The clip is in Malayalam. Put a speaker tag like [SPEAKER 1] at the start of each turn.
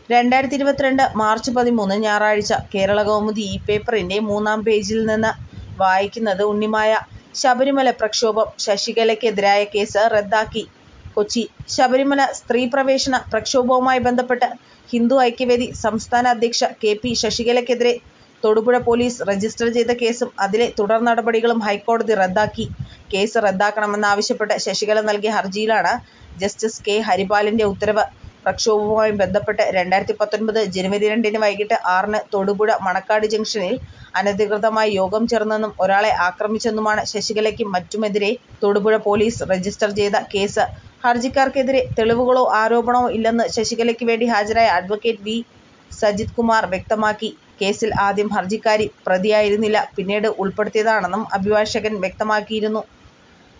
[SPEAKER 1] രണ്ടായിരത്തി ഇരുപത്തിരണ്ട് മാർച്ച് പതിമൂന്ന് ഞായറാഴ്ച കേരളകൗമുദി ഈ പേപ്പറിന്റെ മൂന്നാം പേജിൽ നിന്ന് വായിക്കുന്നത് ഉണ്ണിമായ. ശബരിമല പ്രക്ഷോഭം ശശികലയ്ക്കെതിരായ കേസ് റദ്ദാക്കി കൊച്ചി ശബരിമല സ്ത്രീപ്രവേശന പ്രക്ഷോഭവുമായി ബന്ധപ്പെട്ട് ഹിന്ദു ഐക്യവേദി സംസ്ഥാന അധ്യക്ഷ കെ പി ശശികലയ്ക്കെതിരെ തൊടുപുഴ പോലീസ് രജിസ്റ്റർ ചെയ്ത കേസും അതിലെ തുടർനടപടികളും ഹൈക്കോടതി റദ്ദാക്കി. കേസ് റദ്ദാക്കണമെന്നാവശ്യപ്പെട്ട് ശശികല നൽകിയ ഹർജിയിലാണ് ജസ്റ്റിസ് കെ ഹരിപാലിന്റെ ഉത്തരവ്. പ്രക്ഷോഭവുമായി ബന്ധപ്പെട്ട് രണ്ടായിരത്തി പത്തൊൻപത് ജനുവരി രണ്ടിന് വൈകിട്ട് ആറിന് തൊടുപുഴ മണക്കാട് ജംഗ്ഷനിൽ അനധികൃതമായി യോഗം ചേർന്നെന്നും ഒരാളെ ആക്രമിച്ചെന്നുമാണ് ശശികലയ്ക്കും മറ്റുമെതിരെ തൊടുപുഴ പോലീസ് രജിസ്റ്റർ ചെയ്ത കേസ്. ഹർജിക്കാർക്കെതിരെ തെളിവുകളോ ആരോപണമോ ഇല്ലെന്ന് ശശികലയ്ക്ക് വേണ്ടി ഹാജരായ അഡ്വക്കേറ്റ് വി. സജിത് കുമാർ വ്യക്തമാക്കി. കേസിൽ ആദ്യം ഹർജിക്കാരി പ്രതിയായിരുന്നില്ല, പിന്നീട് ഉൾപ്പെടുത്തിയതാണെന്നും അഭിഭാഷകൻ വ്യക്തമാക്കിയിരുന്നു.